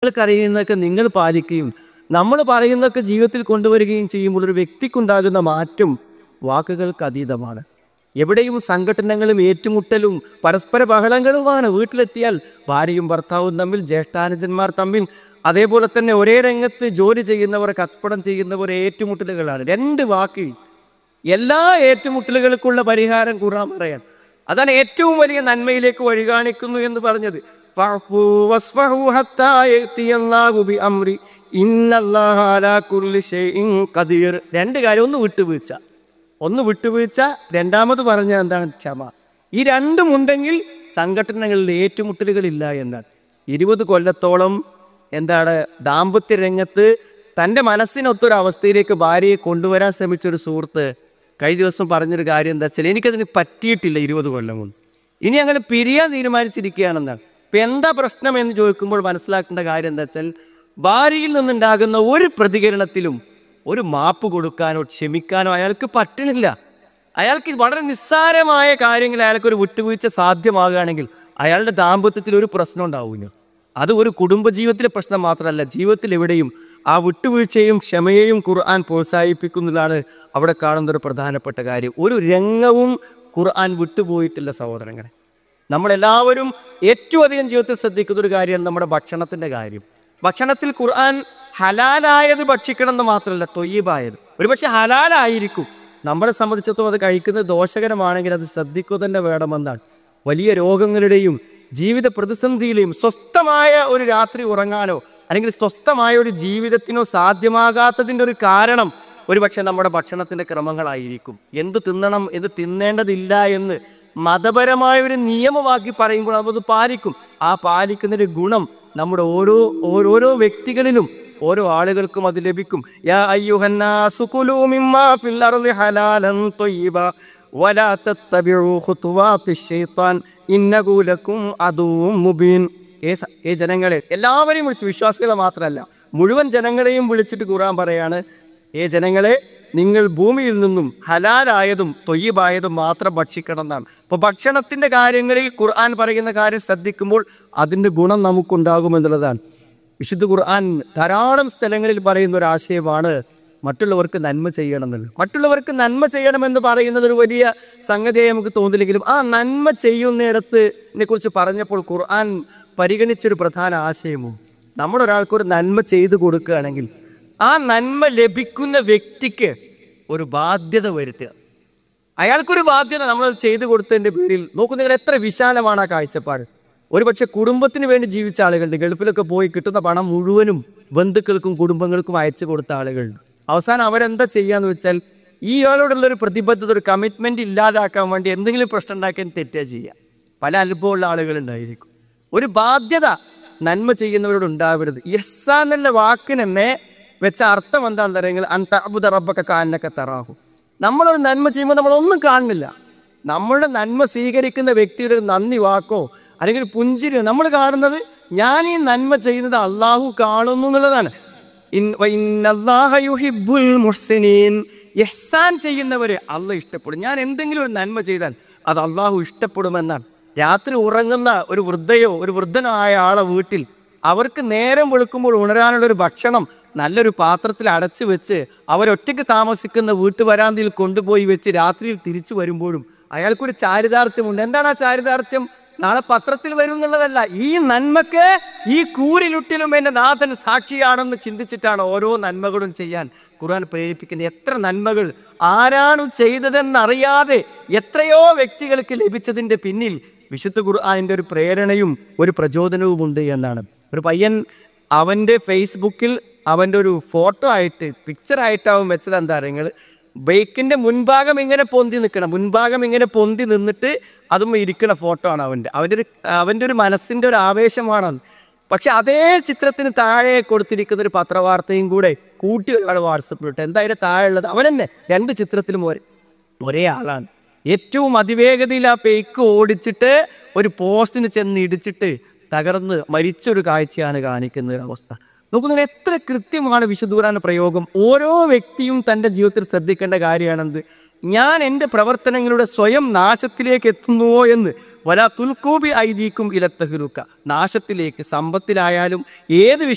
നമ്മൾ കരയുന്നതൊക്കെ നിങ്ങൾ പാലിക്കുകയും നമ്മൾ പറയുന്നതൊക്കെ ജീവിതത്തിൽ കൊണ്ടുവരികയും ചെയ്യുമ്പോൾ ഒരു വ്യക്തിക്കുണ്ടാകുന്ന മാറ്റം വാക്കുകൾക്ക് അതീതമാണ് എവിടെയും സംഘടനകളും ഏറ്റുമുട്ടലും പരസ്പര ബഹളങ്ങളുമാണ് വീട്ടിലെത്തിയാൽ ഭാര്യയും ഭർത്താവും തമ്മിൽ ജ്യേഷ്ഠാനുജന്മാർ തമ്മിൽ അതേപോലെ തന്നെ ഒരേ രംഗത്ത് ജോലി ചെയ്യുന്നവർ കച്ചവടം ചെയ്യുന്നവർ ഏറ്റുമുട്ടലുകളാണ് രണ്ട് വാക്ക് എല്ലാ ഏറ്റുമുട്ടലുകൾക്കുള്ള പരിഹാരം ഖുർആൻ പറയാൻ അതാണ് ഏറ്റവും വലിയ നന്മയിലേക്ക് വഴി കാണിക്കുന്നു എന്ന് പറഞ്ഞത് ഫഅഫു വസ്ഫഹു ഹത്താ യഅതിയല്ലാഹു ബിഅംരി. ഇന്നല്ലാഹ അലാ കുല്ലി ഷൈഇൻ ഖദീർ. രണ്ട് കാര്യം ഒന്ന് വിട്ടുവീഴ്ച ഒന്ന് വിട്ടുവീഴ്ച രണ്ടാമത് പറഞ്ഞ എന്താണ് ക്ഷമ ഈ രണ്ടും ഉണ്ടെങ്കിൽ സംഘടനകളിൽ ഏറ്റുമുട്ടലുകളില്ല എന്നാണ് ഇരുപത് കൊല്ലത്തോളം എന്താണ് ദാമ്പത്യ രംഗത്ത് തൻ്റെ മനസ്സിനൊത്തൊരു അവസ്ഥയിലേക്ക് ഭാര്യയെ കൊണ്ടുവരാൻ ശ്രമിച്ച ഒരു സുഹൃത്ത് കഴിഞ്ഞ ദിവസം പറഞ്ഞൊരു കാര്യം എന്താ വെച്ചാൽ എനിക്കതിന് പറ്റിയിട്ടില്ല ഇരുപത് കൊല്ലം കൊണ്ട് ഇനി അങ്ങനെ പിരിയാൻ തീരുമാനിച്ചിരിക്കുകയാണെന്നാണ് ഇപ്പം എന്താ പ്രശ്നം എന്ന് ചോദിക്കുമ്പോൾ മനസ്സിലാക്കേണ്ട കാര്യം എന്താ വെച്ചാൽ ഭാര്യയിൽ നിന്നുണ്ടാകുന്ന ഒരു പ്രതികരണത്തിലും ഒരു മാപ്പ് കൊടുക്കാനോ ക്ഷമിക്കാനോ അയാൾക്ക് പറ്റണില്ല അയാൾക്ക് വളരെ നിസ്സാരമായ കാര്യങ്ങൾ അയാൾക്ക് ഒരു വിട്ടുവീഴ്ച സാധ്യമാകുകയാണെങ്കിൽ അയാളുടെ ദാമ്പത്യത്തിൽ ഒരു പ്രശ്നം ഉണ്ടാവില്ല അത് ഒരു കുടുംബജീവിതത്തിലെ പ്രശ്നം മാത്രമല്ല ജീവിതത്തിൽ എവിടെയും ആ വിട്ടുവീഴ്ചയും ക്ഷമയെയും ഖുർആൻ പ്രോത്സാഹിപ്പിക്കുന്നതാണ് അവിടെ കാണുന്ന ഒരു പ്രധാനപ്പെട്ട കാര്യം ഒരു രംഗവും ഖുർആൻ വിട്ടുപോയിട്ടില്ല സഹോദരങ്ങളെ നമ്മളെല്ലാവരും ഏറ്റവും അധികം ജീവിതത്തിൽ ശ്രദ്ധിക്കുന്ന ഒരു കാര്യമാണ് നമ്മുടെ ഭക്ഷണത്തിൻ്റെ കാര്യം ഭക്ഷണത്തിൽ ഖുർആൻ ഹലാലായത് ഭക്ഷിക്കണം എന്ന് മാത്രമല്ല തൊയ്യബായത് ഒരുപക്ഷെ ഹലാലായിരിക്കും നമ്മളെ സംബന്ധിച്ചിടത്തോളം അത് കഴിക്കുന്നത് ദോഷകരമാണെങ്കിൽ അത് ശ്രദ്ധിക്കുക തന്നെ വേണമെന്നാണ് വലിയ രോഗങ്ങളുടെയും ജീവിത പ്രതിസന്ധിയിലെയും സ്വസ്ഥമായ ഒരു രാത്രി ഉറങ്ങാനോ അല്ലെങ്കിൽ സ്വസ്ഥമായ ഒരു ജീവിതത്തിനോ സാധ്യമാകാത്തതിൻ്റെ ഒരു കാരണം ഒരുപക്ഷെ നമ്മുടെ ഭക്ഷണത്തിൻ്റെ ക്രമങ്ങളായിരിക്കും എന്ത് തിന്നണം എന്ത് തിന്നേണ്ടതില്ല എന്ന് മതപരമായ ഒരു നിയമമാക്കി പറയുമ്പോൾ അത് പാലിക്കും ആ പാലിക്കുന്നതിന്റെ ഗുണം നമ്മുടെ ഓരോ ഓരോരോ വ്യക്തികളിലും ഓരോ ആളുകൾക്കും അത് ലഭിക്കും യാ അയ്യുഹന്നാസു കുലൂ മിമ്മാ ഫിൽ അർളി ഹലാലൻ ത്വയ്യിബ വലാ തത്തബിഉ ഖുതുവാത്തിശ് ശൈത്താൻ ഇന്നഹു ലക്കും അദുവ്വും മുബീൻ ഏ സ- ഏ ജനങ്ങളെ എല്ലാവരെയും വിളിച്ച് വിശ്വാസികളെ മാത്രമല്ല മുഴുവൻ ജനങ്ങളെയും വിളിച്ചിട്ട് ഖുർആൻ പറയാണ് ഏ ജനങ്ങളെ നിങ്ങൾ ഭൂമിയിൽ നിന്നും ഹലാലായതും തൊയ്യബായതും മാത്രം ഭക്ഷിക്കണം എന്നാണ് അപ്പോൾ ഭക്ഷണത്തിൻ്റെ കാര്യങ്ങളിൽ ഖുർആൻ പറയുന്ന കാര്യം ശ്രദ്ധിക്കുമ്പോൾ അതിൻ്റെ ഗുണം നമുക്കുണ്ടാകുമെന്നുള്ളതാണ് വിശുദ്ധ ഖുർആൻ ധാരാളം സ്ഥലങ്ങളിൽ പറയുന്ന ഒരു ആശയമാണ് മറ്റുള്ളവർക്ക് നന്മ ചെയ്യണം എന്നുള്ളത് മറ്റുള്ളവർക്ക് നന്മ ചെയ്യണമെന്ന് പറയുന്നത് ഒരു വലിയ സംഗതിയായി നമുക്ക് തോന്നില്ലെങ്കിലും ആ നന്മ ചെയ്യുന്നിടത്ത് കുറിച്ച് പറഞ്ഞപ്പോൾ ഖുർആൻ പരിഗണിച്ചൊരു പ്രധാന ആശയമോ നമ്മളൊരാൾക്ക് ഒരു നന്മ ചെയ്തു കൊടുക്കുകയാണെങ്കിൽ ആ നന്മ ലഭിക്കുന്ന വ്യക്തിക്ക് ഒരു ബാധ്യത വരുത്തുക അയാൾക്കൊരു ബാധ്യത നമ്മൾ ചെയ്തു കൊടുത്തതിൻ്റെ പേരിൽ നോക്കൂ നിങ്ങൾ എത്ര വിശാലമാണ് ആ കാഴ്ചപ്പാട് ഒരുപക്ഷെ കുടുംബത്തിന് വേണ്ടി ജീവിച്ച ആളുകളുണ്ട് ഗൾഫിലൊക്കെ പോയി കിട്ടുന്ന പണം മുഴുവനും ബന്ധുക്കൾക്കും കുടുംബങ്ങൾക്കും അയച്ചു കൊടുത്ത ആളുകളുണ്ട് അവസാനം അവരെന്താ ചെയ്യാന്ന് വെച്ചാൽ ഈ ആളോടുള്ള ഒരു പ്രതിബദ്ധത ഒരു കമ്മിറ്റ്മെന്റ് ഇല്ലാതാക്കാൻ വേണ്ടി എന്തെങ്കിലും പ്രശ്നം ഉണ്ടാക്കാൻ തെറ്റാ ചെയ്യുക പല അനുഭവമുള്ള ആളുകളുണ്ടായിരിക്കും ഒരു ബാധ്യത നന്മ ചെയ്യുന്നവരോട് ഉണ്ടാവരുത് യസ്സ എന്നുള്ള വാക്കിന് തന്നെ വെച്ച അർത്ഥം എന്താണെന്ന് പറയുന്നത് അൻതഅബുദ റബ്ബക കാന്നക തറാഹു നമ്മളൊരു നന്മ ചെയ്യുമ്പോൾ നമ്മളൊന്നും കാണുന്നില്ല നമ്മളുടെ നന്മ സ്വീകരിക്കുന്ന വ്യക്തിയുടെ ഒരു നന്ദി വാക്കോ അല്ലെങ്കിൽ ഒരു പുഞ്ചിരിയോ നമ്മൾ കാണുന്നത് ഞാൻ ഈ നന്മ ചെയ്യുന്നത് അള്ളാഹു കാണുന്നു എന്നുള്ളതാണ് ഇൻ- വ ഇന്നല്ലാഹ യുഹിബ്ബുൽ മുഹ്സിനീൻ. ഇഹ്സാൻ ചെയ്യുന്നവരെ അള്ള ഇഷ്ടപ്പെടും ഞാൻ എന്തെങ്കിലും ഒരു നന്മ ചെയ്താൽ അത് അള്ളാഹു ഇഷ്ടപ്പെടുമെന്നാണ് രാത്രി ഉറങ്ങുന്ന ഒരു വൃദ്ധയോ ഒരു വൃദ്ധനായ ആളെ വീട്ടിൽ അവർക്ക് നേരം വെളുക്കുമ്പോൾ ഉണരാനുള്ള ഒരു ഭക്ഷണം നല്ലൊരു പാത്രത്തിൽ അടച്ചു വെച്ച് അവരൊറ്റയ്ക്ക് താമസിക്കുന്ന വീട്ടുവരാന്തിയിൽ കൊണ്ടുപോയി വെച്ച് രാത്രിയിൽ തിരിച്ചു വരുമ്പോഴും അയാൾക്കൊരു ചാരിതാർത്ഥ്യമുണ്ട് എന്താണ് ആ ചാരിതാർത്ഥ്യം നാളെ പത്രത്തിൽ വരും എന്നുള്ളതല്ല ഈ നന്മക്ക് ഈ കൂരിലുട്ടിലും എൻ്റെ നാഥൻ സാക്ഷിയാണെന്ന് ചിന്തിച്ചിട്ടാണ് ഓരോ നന്മകളും ചെയ്യാൻ ഖുർആൻ പ്രേരിപ്പിക്കുന്നത് എത്ര നന്മകൾ ആരാണ് ചെയ്തതെന്നറിയാതെ എത്രയോ വ്യക്തികൾക്ക് ലഭിച്ചതിൻ്റെ പിന്നിൽ വിശുദ്ധ ഖുർആാനിൻ്റെ ഒരു പ്രേരണയും ഒരു പ്രചോദനവുമുണ്ട് എന്നാണ് ഒരു പയ്യൻ അവൻ്റെ ഫേസ്ബുക്കിൽ അവൻ്റെ ഒരു ഫോട്ടോ ആയിട്ട് പിക്ചറായിട്ടാവും വെച്ചത് എന്താ നിങ്ങൾ ബൈക്കിൻ്റെ മുൻഭാഗം ഇങ്ങനെ പൊന്തി നിൽക്കണം മുൻഭാഗം ഇങ്ങനെ പൊന്തി നിന്നിട്ട് അതും ഇരിക്കുന്ന ഫോട്ടോ ആണ് അവൻ്റെ അവൻ്റെ ഒരു അവൻ്റെ ഒരു മനസ്സിൻ്റെ ഒരു ആവേശമാണ് അത്. പക്ഷെ അതേ ചിത്രത്തിന് താഴെ കൊടുത്തിരിക്കുന്ന ഒരു പത്രവാർത്തയും കൂടെ കൂട്ടി ഒരാൾ വാട്സപ്പിലിട്ട് എന്താ അതിൻ്റെ താഴെ ഉള്ളത് അവൻ തന്നെ രണ്ട് ചിത്രത്തിലും ഒരേ ഒരേ ആളാണ് ഏറ്റവും അതിവേഗതയിൽ ആ പേക്ക് ഓടിച്ചിട്ട് ഒരു പോസ്റ്റിന് ചെന്ന് ഇടിച്ചിട്ട് തകർന്ന് മരിച്ചൊരു കാഴ്ചയാണ് കാണിക്കുന്ന ഒരു അവസ്ഥ നോക്കുന്നത് എത്ര കൃത്യമാണ് വിശുദ്ധൂരാന പ്രയോഗം ഓരോ വ്യക്തിയും തൻ്റെ ജീവിതത്തിൽ ശ്രദ്ധിക്കേണ്ട കാര്യമാണെന്ത് ഞാൻ എൻ്റെ പ്രവർത്തനങ്ങളുടെ സ്വയം നാശത്തിലേക്ക് എത്തുന്നുവോ എന്ന് വല തുൽക്കൂബി ഐദീക്കും ഇലത്തഹുലുക്ക നാശത്തിലേക്ക് സമ്പത്തിലായാലും ഏത്